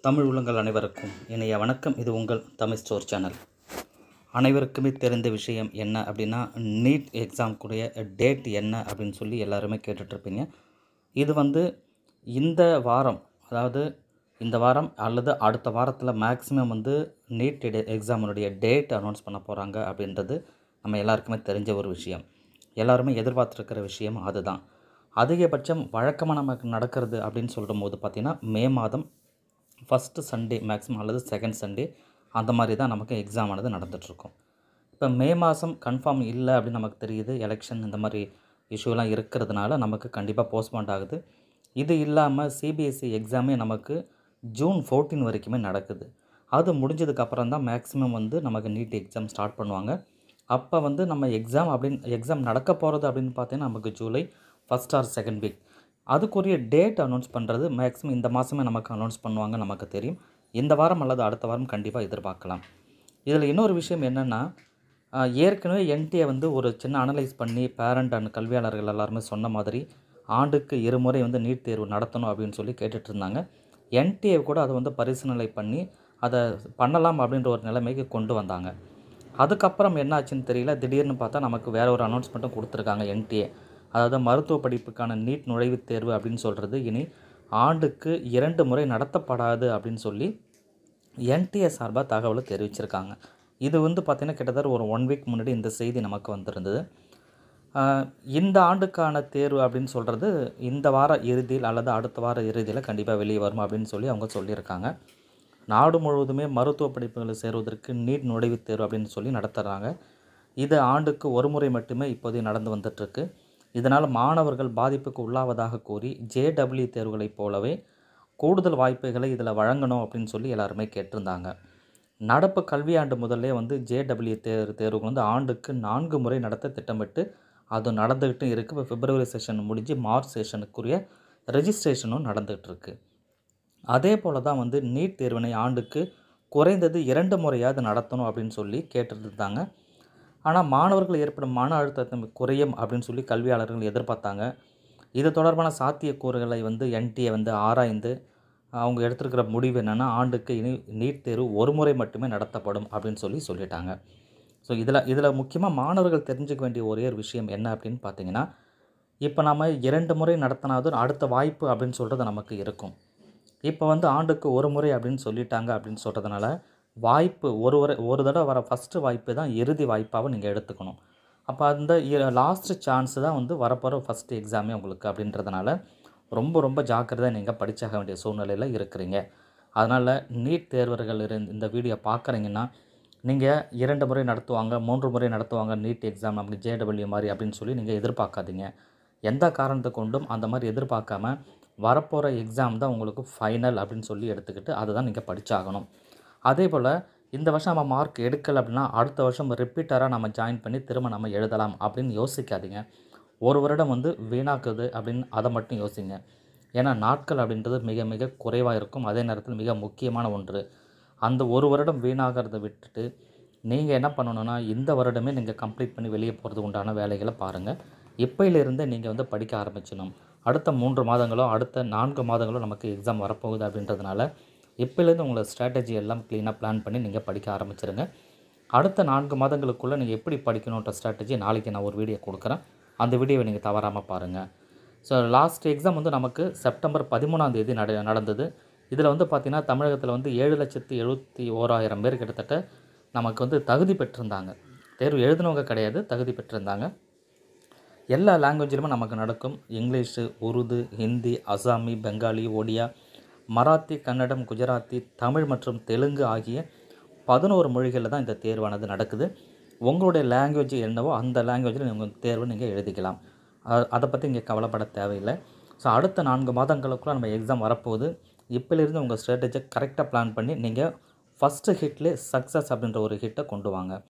தமிழ் உள்ளங்கள் அனைவருக்கும் இணைய வணக்கம் இது உங்கள் தமிழ் ஸ்டோர் சேனல் அனைவருக்குமே தெரிந்த விஷயம் என்ன அப்படின்னா நீட் எக்ஸாம்க்குடைய டேட் என்ன அப்படின்னு சொல்லி எல்லாருமே கேட்டுட்ருப்பீங்க இது வந்து இந்த வாரம் அதாவது இந்த வாரம் அல்லது அடுத்த வாரத்தில் மேக்ஸிமம் வந்து நீட் எக்ஸாமினுடைய டேட் அனௌன்ஸ் பண்ண போகிறாங்க அப்படின்றது நம்ம எல்லாருக்குமே தெரிஞ்ச ஒரு விஷயம் எல்லாருமே எதிர்பார்த்துருக்கிற விஷயம் அதுதான் அதிகபட்சம் வழக்கமாக நமக்கு நடக்கிறது அப்படின்னு சொல்லும் போது பார்த்திங்கன்னா மே மாதம் ஃபஸ்ட்டு சண்டே மேக்ஸிமம் அல்லது செகண்ட் சண்டே அந்த மாதிரி தான் நமக்கு எக்ஸாம் ஆனது நடந்துகிட்ருக்கும் இப்போ மே மாதம் கன்ஃபார்ம் இல்லை அப்படின்னு நமக்கு தெரியுது எலெக்ஷன் இந்த மாதிரி இஷ்யூலாம் இருக்கிறதுனால நமக்கு கண்டிப்பாக போஸ்ட்பாண்ட் ஆகுது இது இல்லாமல் சிபிஎஸ்சி எக்ஸாமே நமக்கு ஜூன் ஃபோர்டீன் வரைக்குமே நடக்குது அது முடிஞ்சதுக்கப்புறம் தான் மேக்ஸிமம் வந்து நமக்கு நீட் எக்ஸாம் ஸ்டார்ட் பண்ணுவாங்க அப்போ வந்து நம்ம எக்ஸாம் அப்படின்னு எக்ஸாம் நடக்க போகிறது அப்படின்னு பார்த்தீங்கன்னா நமக்கு July first or second week அதுக்குரிய டேட் அனௌன்ஸ் பண்ணுறது மேக்ஸிமம் இந்த மாதமே நமக்கு அனௌன்ஸ் பண்ணுவாங்க நமக்கு தெரியும் இந்த வாரம் அல்லது அடுத்த வாரம் கண்டிப்பாக எதிர்பார்க்கலாம் இதில் இன்னொரு விஷயம் என்னென்னா ஏற்கனவே என்டிஏ வந்து ஒரு சின்ன அனலைஸ் பண்ணி பேரண்ட் அண்ட் கல்வியாளர்கள் எல்லாருமே சொன்ன மாதிரி ஆண்டுக்கு இருமுறை வந்து நீட் தேர்வு நடத்தணும் அப்படின்னு சொல்லி கேட்டுட்டு இருந்தாங்க என்டிஏ கூட அதை வந்து பரிசீலனை பண்ணி அதை பண்ணலாம் அப்படின்ற ஒரு நிலைமைக்கு கொண்டு வந்தாங்க அதுக்கப்புறம் என்னாச்சுன்னு தெரியல திடீர்னு பார்த்தா நமக்கு வேற ஒரு அனௌன்ஸ்மெண்ட்டும் கொடுத்துருக்காங்க என்டிஏ அதாவது மருத்துவ படிப்புக்கான நீட் நுழைவுத் தேர்வு அப்படின்னு சொல்கிறது இனி ஆண்டுக்கு இரண்டு முறை நடத்தப்படாது அப்படின்னு சொல்லி என்டிஏ சார்பாக தகவலை தெரிவிச்சிருக்காங்க இது வந்து பார்த்திங்கன்னா கிட்டத்தட்ட ஒரு ஒன் வீக் முன்னாடி இந்த செய்தி நமக்கு வந்திருந்தது ஆஹ் இந்த ஆண்டுக்கான தேர்வு அப்படின்னு சொல்கிறது இந்த வார இறுதியில் அல்லது அடுத்த வார இறுதியில் கண்டிப்பாக வெளியே வரும் அப்படின்னு சொல்லி அவங்க சொல்லியிருக்காங்க நாடு முழுவதுமே மருத்துவ படிப்புகளை சேருவதற்கு நீட் நுழைவுத் தேர்வு அப்படின்னு சொல்லி நடத்துகிறாங்க இது ஆண்டுக்கு ஒரு முறை மட்டுமே இப்போதைய நடந்து வந்துட்டுருக்கு இதனால் மாணவர்கள் பாதிப்புக்கு உள்ளாவதாக கூறி ஜேடபிள்யூ தேர்வுகளைப் போலவே கூடுதல் வாய்ப்புகளை இதில் வழங்கணும் அப்படின்னு சொல்லி எல்லாருமே கேட்டிருந்தாங்க நடப்பு கல்வியாண்டு முதல்லே வந்து ஜேடபிள்யூ தேர்வு தேர்வுகள் வந்து ஆண்டுக்கு நான்கு முறை நடத்த திட்டமிட்டு அது நடந்துக்கிட்டு இருக்குது இப்போ பிப்ரவரி செஷன் முடிஞ்சு மார்ச் செஷனுக்குரிய ரெஜிஸ்ட்ரேஷனும் நடந்துகிட்டு இருக்கு அதே போல் தான் வந்து நீட் தேர்வினை ஆண்டுக்கு குறைந்தது இரண்டு முறையாவது நடத்தணும் அப்படின்னு சொல்லி கேட்டுட்டு இருந்தாங்க ஆனால் மாணவர்கள் ஏற்படும் மன அழுத்தத்தை குறையும் அப்படின்னு சொல்லி கல்வியாளர்கள் எதிர்பார்த்தாங்க இது தொடர்பான சாத்தியக்கூறுகளை வந்து என்டிஏ வந்து ஆராய்ந்து அவங்க எடுத்திருக்கிற முடிவு என்னென்னா ஆண்டுக்கு இனி நீட் தேர்வு ஒரு முறை மட்டுமே நடத்தப்படும் அப்படின்னு சொல்லி சொல்லிட்டாங்க ஸோ இதில் இதில் முக்கியமாக மாணவர்கள் தெரிஞ்சுக்க வேண்டிய ஒரே ஒரு விஷயம் என்ன அப்படின்னு பார்த்தீங்கன்னா இப்போ நம்ம இரண்டு முறை நடத்தினாலும் அடுத்த வாய்ப்பு அப்படின்னு சொல்கிறது நமக்கு இருக்கும் இப்போ வந்து ஆண்டுக்கு ஒரு முறை அப்படின்னு சொல்லிட்டாங்க அப்படின்னு சொல்கிறதுனால வாய்ப்பு ஒரு முறை ஒரு தடவை வர ஃபஸ்ட்டு வாய்ப்பு தான் இறுதி வாய்ப்பாக நீங்கள் எடுத்துக்கணும் அப்போ அந்த லாஸ்ட்டு சான்ஸு தான் வந்து வரப்போகிற ஃபஸ்ட்டு எக்ஸாமே உங்களுக்கு அப்படின்றதுனால ரொம்ப ரொம்ப ஜாக்கிரதையாக நீங்கள் படிச்சாக வேண்டிய சூழ்நிலையில் இருக்கிறீங்க அதனால் நீட் தேர்வர்கள் இருந்து இந்த வீடியோ பார்க்குறீங்கன்னா நீங்கள் இரண்டு முறை நடத்துவாங்க மூன்று முறை நடத்துவாங்க நீட் எக்ஸாம் நமக்கு ஜேடபிள்யூ மாதிரி அப்படின்னு சொல்லி நீங்கள் எதிர்பார்க்காதீங்க எந்த காரணத்தை கொண்டும் அந்த மாதிரி எதிர்பார்க்காம வரப்போகிற எக்ஸாம் தான் உங்களுக்கு ஃபைனல் அப்படின்னு சொல்லி எடுத்துக்கிட்டு அதை தான் நீங்கள் படித்தாகணும் அதே போல் இந்த வருஷம் நம்ம மார்க் எடுக்கலை அப்படின்னா அடுத்த வருஷம் ரிப்பீட்டராக நம்ம ஜாயின் பண்ணி திரும்ப நம்ம எழுதலாம் அப்படின்னு யோசிக்காதீங்க ஒரு வருடம் வந்து வீணாக்குது அப்படின்னு அதை மட்டும் யோசிங்க ஏன்னா நாட்கள் அப்படின்றது மிக மிக குறைவாக இருக்கும் அதே நேரத்தில் மிக முக்கியமான ஒன்று அந்த ஒரு வருடம் வீணாகிறத விட்டுட்டு நீங்கள் என்ன பண்ணணும்னா இந்த வருடமே நீங்கள் கம்ப்ளீட் பண்ணி வெளியே போகிறது உண்டான வேலைகளை பாருங்கள் இப்போயிலிருந்தே நீங்கள் வந்து படிக்க ஆரம்பிச்சிடணும் அடுத்த மூன்று மாதங்களோ அடுத்த நான்கு மாதங்களோ நமக்கு எக்ஸாம் வரப்போகுது அப்படின்றதுனால இப்போலேருந்து உங்களை ஸ்ட்ராட்டஜி எல்லாம் க்ளீனாக பிளான் பண்ணி நீங்கள் படிக்க ஆரம்பிச்சிருங்க அடுத்த நான்கு மாதங்களுக்குள்ளே நீங்கள் எப்படி படிக்கணுன்ற ஸ்ட்ராட்டஜி நாளைக்கு நான் ஒரு வீடியோ கொடுக்குறேன் அந்த வீடியோவை நீங்கள் தவறாமல் பாருங்கள் ஸோ லாஸ்ட் எக்ஸாம் வந்து நமக்கு செப்டம்பர் பதிமூணாம் தேதி நட நடந்தது இதில் வந்து பார்த்திங்கன்னா தமிழகத்தில் வந்து ஏழு லட்சத்து எழுபத்தி ஓராயிரம் பேர் கிட்டத்தட்ட நமக்கு வந்து தகுதி பெற்றிருந்தாங்க தேர்வு எழுதினவங்க கிடையாது தகுதி பெற்றிருந்தாங்க எல்லா லாங்குவேஜிலுமே நமக்கு நடக்கும் இங்கிலீஷு உருது ஹிந்தி அசாமி பெங்காலி ஒடியா மராத்தி கன்னடம் குஜராத்தி தமிழ் மற்றும் தெலுங்கு ஆகிய பதினோரு மொழிகளில் தான் இந்த தேர்வானது நடக்குது உங்களுடைய லாங்குவேஜ் என்னவோ அந்த லாங்குவேஜில் நீங்கள் தேர்வு நீங்கள் எழுதிக்கலாம் அ- அதை பற்றி இங்கே கவலைப்பட தேவையில்லை ஸோ அடுத்த நான்கு மாதங்களுக்குள்ள நம்ம எக்ஸாம் வரப்போகுது இப்போலேருந்து உங்கள் ஸ்ட்ராட்டஜியை கரெக்டாக பிளான் பண்ணி நீங்கள் ஃபஸ்ட்டு ஹிட்லேயே சக்ஸஸ் அப்படின்ற ஒரு ஹிட்டை கொண்டு வாங்க